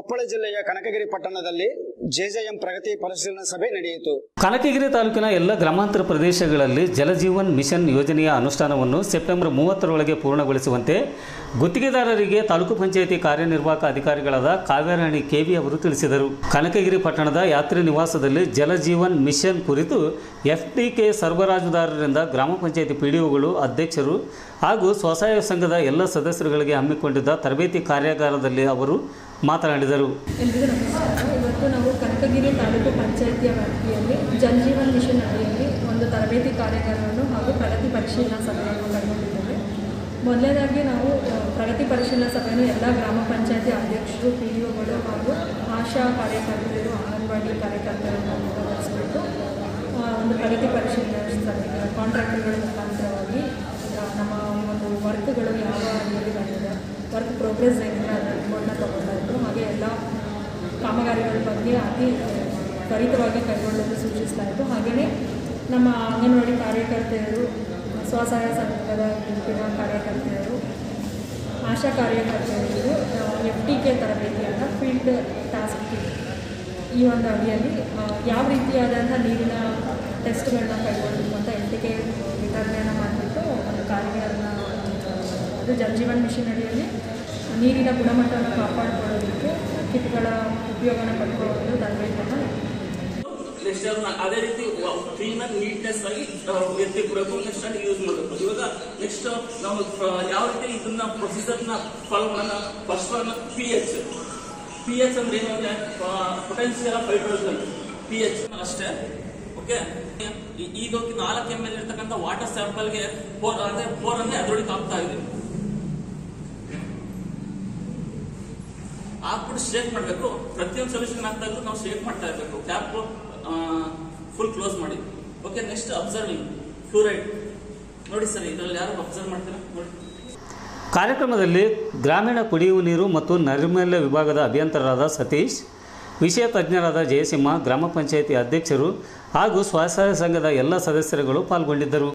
ಕೊಪ್ಪಳ ಜಿಲ್ಲೆಯ ಕನಕಗಿರಿ ಪಟ್ಟಣದಲ್ಲಿ ಜೆಜೆಎಂ ಪ್ರಗತಿ ಪರಿಶೀಲನಾ ಸಭೆ ನಡೆಯಿತು ಕನಕಗಿರಿ ತಾಲೂಕಿನ ಎಲ್ಲ ಗ್ರಾಮಾಂತರ ಪ್ರದೇಶಗಳಲ್ಲಿ ಜಲಜೀವನ್ ಮಿಷನ್ ಯೋಜನೆಯ ಅನುಷ್ಠಾನವನ್ನು ಸೆಪ್ಟೆಂಬರ್ ಮೂವತ್ತರೊಳಗೆ ಪೂರ್ಣಗೊಳಿಸುವಂತೆ ಗುತ್ತಿಗೆದಾರರಿಗೆ ತಾಲೂಕು ಪಂಚಾಯಿತಿ ಕಾರ್ಯನಿರ್ವಾಹಕ ಅಧಿಕಾರಿಗಳಾದ ಕಾವ್ಯರಾಣಿ ಕೆವಿ ಅವರು ತಿಳಿಸಿದರು ಕನಕಗಿರಿ ಪಟ್ಟಣದ ಯಾತ್ರಿ ನಿವಾಸದಲ್ಲಿ ಜಲಜೀವನ್ ಮಿಷನ್ ಕುರಿತು ಎಫ್ಟಿಕೆ ಸರಬರಾಜುದಾರರಿಂದ ಗ್ರಾಮ ಪಂಚಾಯಿತಿ ಪಿಡಿಒಗಳು ಅಧ್ಯಕ್ಷರು ಹಾಗೂ ಸ್ವಸಹಾಯ ಸಂಘದ ಎಲ್ಲ ಸದಸ್ಯರುಗಳಿಗೆ ಹಮ್ಮಿಕೊಂಡಿದ್ದ ತರಬೇತಿ ಕಾರ್ಯಾಗಾರದಲ್ಲಿ ಅವರು ಮಾತನಾಡಿದರು ಎಲ್ರಿಗೂ ನಮಸ್ಕಾರ ಇವತ್ತು ನಾವು ಕನಕಗಿರಿ ತಾಲೂಕು ಪಂಚಾಯಿತಿಯ ವ್ಯಾಪ್ತಿಯಲ್ಲಿ ಜಲ್ ಜೀವನ್ ಮಿಷನ್ ಅಡಿಯಲ್ಲಿ ಒಂದು ತರಬೇತಿ ಕಾರ್ಯಾಗಾರವನ್ನು ಹಾಗೂ ಪ್ರಗತಿ ಪರಿಶೀಲನಾ ಸಭೆಯನ್ನು ಕೈಗೊಂಡಿದ್ದೇವೆ ಮೊದಲನೇದಾಗಿ ನಾವು ಆ, ಪ್ರಗತಿ ಪರಿಶೀಲನಾ ಸಭೆಯನ್ನು ಎಲ್ಲ ಗ್ರಾಮ ಪಂಚಾಯಿತಿ ಅಧ್ಯಕ್ಷರು ಪಿ ಡಿ ಒಗಳು ಹಾಗೂ ಆಶಾ ಕಾರ್ಯಕರ್ತರು ಅಂಗನವಾಡಿ ಕಾರ್ಯಕರ್ತರನ್ನು ಭಾಗವಹಿಸಿಬಿಟ್ಟು ಆ, ಒಂದು ಪ್ರಗತಿ ಪರಿಶೀಲನಾ ಸಭೆ ಕಾಂಟ್ರಾಕ್ಟರ್ಗಳ ಮುಖಾಂತರವಾಗಿ ಆ, ನಮ್ಮ ಒಂದು ವರ್ಕ್ಗಳು ಯಾವ ರೀತಿ ಬಂದಿದೆ ವರ್ಕ್ ಪ್ರೋಗ್ರೆಸ್ ಏನಿದೆ ಅದರ ರಿಪೋರ್ಟ್ನ ತಗೊಂಡಾಯಿತು ಹಾಗೆ ಎಲ್ಲ ಕಾಮಗಾರಿಗಳ ಬಗ್ಗೆ ಅತಿ ತ್ವರಿತವಾಗಿ ಕೈಗೊಳ್ಳಲು ಸೂಚಿಸ್ತಾ ಹಾಗೆಯೇ ನಮ್ಮ ಅಂಗನವಾಡಿ ಕಾರ್ಯಕರ್ತೆಯರು ಸ್ವಸಹಾಯ ಸಂಘದ ಗುಂಪಿನ ಕಾರ್ಯಕರ್ತೆಯರು ಆಶಾ ಕಾರ್ಯಕರ್ತೆಯರು ಎಫ್ ಟಿ ಕೆ ತರಬೇತಿಯನ್ನು ಫೀಲ್ಡ್ ಟಾಸ್ಕ್ ಕಿಟ್ ಈ ಒಂದು ಅಡಿಯಲ್ಲಿ ಆ, ಯಾವ ರೀತಿಯಾದಂಥ ನೀರಿನ ಟೆಸ್ಟ್ಗಳನ್ನ ಕೈಗೊಳ್ಳಬೇಕು ಅಂತ ಎಫ್ ಟಿ ಕೆ ವಿತರಣೆಯನ್ನು ಮಾಡಿಬಿಟ್ಟು ಒಂದು ಕಾರ್ಯಗಳನ್ನ ಅದು ಜಲಜೀವನ್ ಮಿಷನ್ ಅಡಿಯಲ್ಲಿ ನೀರಿನ ಗುಣಮಟ್ಟವನ್ನು ಕಾಪಾಡಿಕೊಳ್ಳೋದಕ್ಕೆ ಕಿಟ್ಗಳ ಉಪಯೋಗನ ಪಡ್ಕೊಳ್ಳೋದು ತರಬೇತಿಯನ್ನು ನೆಕ್ಸ್ಟ್ ಅದೇ ರೀತಿ ಕ್ಲೀನ್ ಆಗಿ ನೀಟ್ನೆಸ್ ಆಗಿ ಆ, ಎತ್ತಿಕ್ಬೇಕು ನೆಕ್ಸ್ಟ್ ಆಗಿ ಯೂಸ್ ಮಾಡಬೇಕು ಇವಾಗ ನೆಕ್ಸ್ಟ್ ನಾವು ಆ, ಯಾವ ರೀತಿ ಇದನ್ನ ಪ್ರೊಸೀಜರ್ ನ ಫಾಲೋ ಮಾಡೋಣ first one P H P H ಅಂದ್ರೆ ಏನು ಅಂದ್ರೆ potential of hydrogen P H ಅಷ್ಟೇ ಓಕೆ ಈಗ ನಾಲ್ಕು ಎಮ್ ಎಲ್ ಇರ್ತಕ್ಕಂಥ ವಾಟರ್ ಸ್ಯಾಂಪಲ್ಗೆ ಫೋರ್ ಅಂದ್ರೆ ಫೋರ್ ಅಂದ್ರೆ ಅದ್ರೊಳಗೆ ಆಗ್ತಾ ಇದೆ ಹಾಕ್ಬಿಟ್ಟು ಶೇಕ್ ಮಾಡಬೇಕು ಪ್ರತಿಯೊಂದು ಸೊಲ್ಯೂಷನ್ ಆಗ್ತಾ ಇದ್ರು ನಾವು ಶೇಕ್ ಮಾಡ್ತಾ ಇರಬೇಕು ಕ್ಯಾಪ್ ಫುಲ್ ಕ್ಲೋಸ್ ಮಾಡಿ ಓಕೆ ನೆಕ್ಸ್ಟ್ ಅಬ್ಸರ್ವಿಂಗ್ ಫ್ಲೂರೈಡ್ ನೋಡಿ ಸರ್ ಇದರಲ್ಲಿ ಯಾರು ಅಬ್ಸರ್ವ್ ಮಾಡ್ತೀರಾ ನೋಡಿ ಕಾರ್ಯಕ್ರಮದಲ್ಲಿ ಗ್ರಾಮೀಣ ಕುಡಿಯುವ ನೀರು ಮತ್ತು ನೈರ್ಮಲ್ಯ ವಿಭಾಗದ ಅಭಿಯಂತರರಾದ ಸತೀಶ್ ವಿಷಯ ತಜ್ಞರಾದ ಜಯಸಿಂಹ ಗ್ರಾಮ ಪಂಚಾಯಿತಿ ಅಧ್ಯಕ್ಷರು ಹಾಗೂ ಸ್ವಸಹಾಯ ಸಂಘದ ಎಲ್ಲ ಸದಸ್ಯರುಗಳು ಪಾಲ್ಗೊಂಡಿದ್ದರು